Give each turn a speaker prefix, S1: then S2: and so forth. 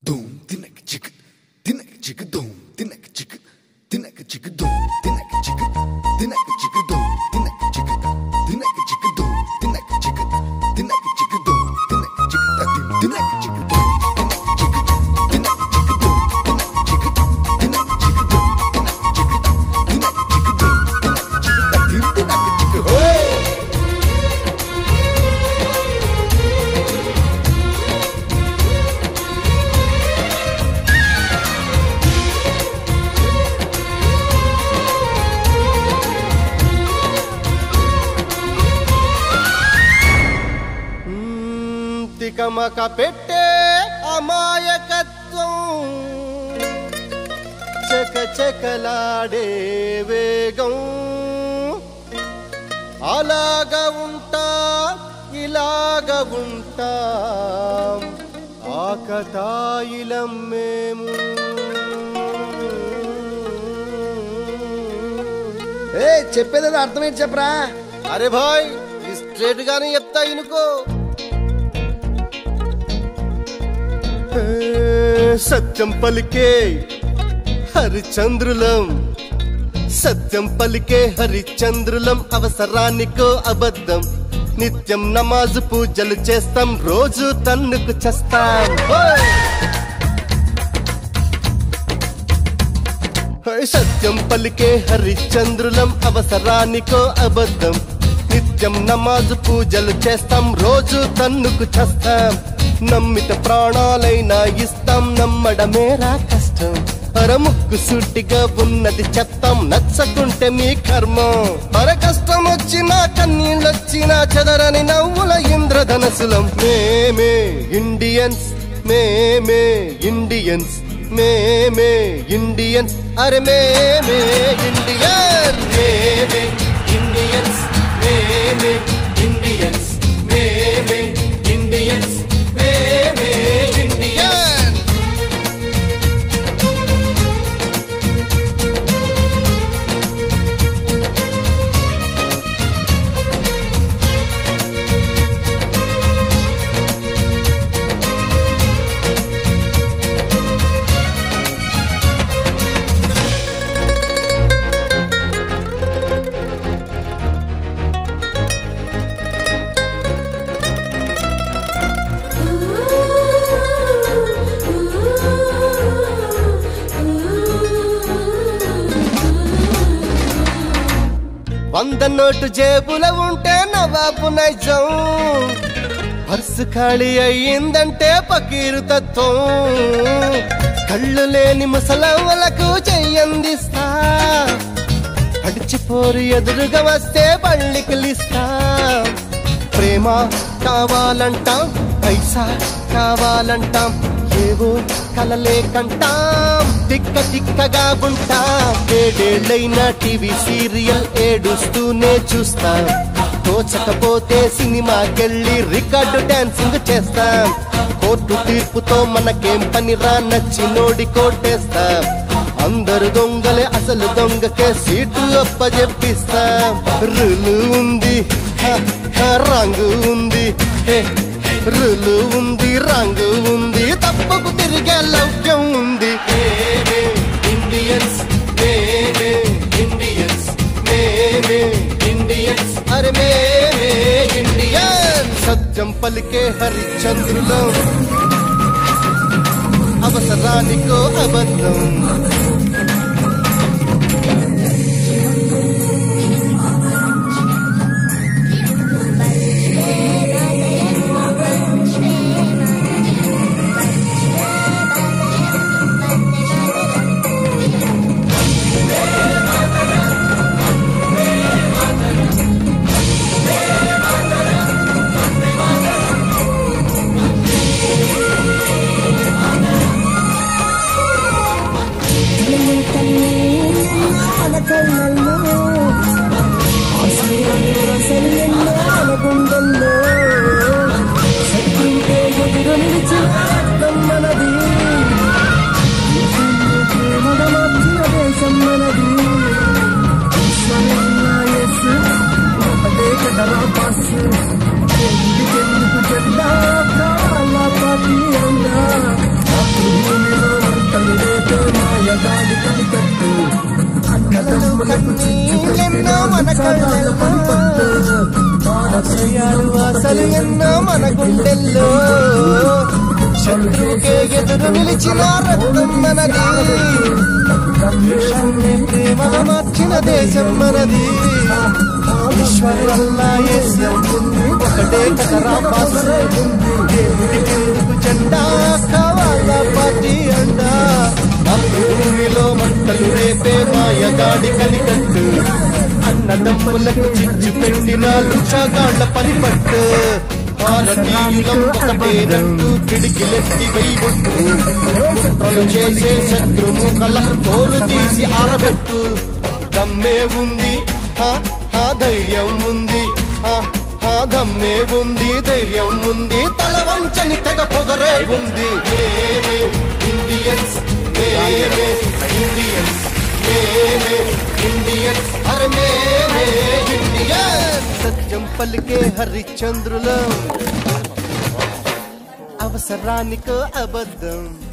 S1: Doom, tinek chick, tinek chick, doom, tinek chick, tinek chick, doom, tinek chick, tinek chick, doom, tinek chick, tinek chick, doom, tinek chick, tinek chick, doom, tinek chick, tatin, tinek chick, doom, tinek chick, tinek chick, doom, tinek chick, tinek chick, doom, tinek chick, tinek chick, doom, tinek chick, tatin, tinek chick, hey!
S2: మ్మ్, తికమక పెట్టే అమాయకత్వం చక చకలాడే వేగం అలాగా ఉంటా ఇలాగ ఉంటా ఆకతాయిలం మేము
S3: ఏ చెప్పేదేదో అర్థమైంది చెప్పరా
S2: అరే భాయ్ స్ట్రేట్ గానే చెప్తా ఇనుకో ఏ, సత్యం పలికే హరిచంద్రులం సత్యం పలికే హరిచంద్రులం అవసరానికో అబద్ధం నిత్యం నమాజు పూజలు చేస్తాం రోజు తన్నుకు చేస్తాం ఓయ్! హై సత్యం పలికే హరిచంద్రులం అవసరానికో అబద్ధం నిత్యం నమాజు పూజలు చేస్తాం రోజు తన్నుకు చేస్తాం నమ్మిత ప్రాణాలైనా ఇస్తాం నమ్మడమేరా కష్టం అరముక్కు సూటిగా ఉన్నది చెప్తాం నచ్చకుంటే మీ కర్మం అర కష్టం వచ్చినా కన్నీళ్ళొచ్చినా చెదరని నవ్వుల ఇంద్రధనసులం మేమే ఇండియన్స్ మేమే ఇండియన్స్ మేమే ఇండియన్స్ అరే మేమే ఇండియన్ మేమే ఇండియన్స్ మేమే ఇండియన్స్ మేమే ఇండియన్స్ మేమే ఇండియన్ వంద నోటు జేబుల ఉంటే నవాబు నైజం పర్సు ఖాళీ అయ్యిందంటే పకీరు తత్వం కళ్ళు లేని ముసలవ్వలకు చెయ్యందిస్తా అడిచిపోరు ఎదురుగా వస్తే బళ్ళికిలిస్తా ప్రేమ కావాలంటాం పైసా కావాలంటాం ఏవో కలలే కంటాం తిక్క తిక్కగా ఉంటాం ఏడేళ్ళైన టీవీ సీరియల్ ఏడుస్తూనే చూస్తాం తోచకపోతే సినిమాకెళ్ళి రికార్డు డాన్సింగ్ చేస్తాం కోర్టు తీర్పుతో మనకేం పనిరా నచ్చినోడి కోటేస్తాం అందరు దొంగలే అసలు దొంగకే సీటు అప్పజెప్పిస్తాం రులు ఉంది హ, హ, రంగు ఉంది హే, రులు ఉంది రంగు ఉంది తప్పకు తిరిగే లౌక్యం ఉంది మేమే ఇండియన్స్ మేమే ఇండియన్స్ మేమే ఇండియన్స్ అరే మేమే ఇండియన్ సత్యం పలికే హరిచంద్రులం అవసరానికో అబద్ధం
S4: La
S2: ఆశయాలు అసలు ఎన్నో మన గుండెల్లో శత్రువుకే ఎదురు నిలిచిన రక్తం మనది దేశాన్ని ప్రేమగా మార్చిన దేశం మనది ఈశ్వరు వల్ల ఏస్యం ఒకటే కదరా బాసు దేవుడి కిందకు జెండా కావాలా పార్టీ అండా భూమిలో మంటలు రేపే మాయగాడి కలికట్టు అన్నదమ్ములకు చిచ్చు పెట్టిన లుచగాళ్ల పరిపట్టు భారతీయులం ఒకటేనంటూ పిడికిలెత్తి వెయ్యొట్టు కుట్రలు చేసే శత్రుము కళ్ళ తోలు తీసి ఆరబెట్టు దమ్మే ఉంది హా, హా, ధైర్యం ఉంది హా, హా, దమ్మే ఉంది ధైర్యం ఉంది తల వంచని తెగ పొగరే ఉంది మేమే ఇండియన్స్ మేమే ఇండియన్స్ మేమే ఇండియన్స్ అరే మేమే ఇండియన్స్ సత్యం పలికే హరిశ్చంద్రులం అవసరానికో అబద్ధం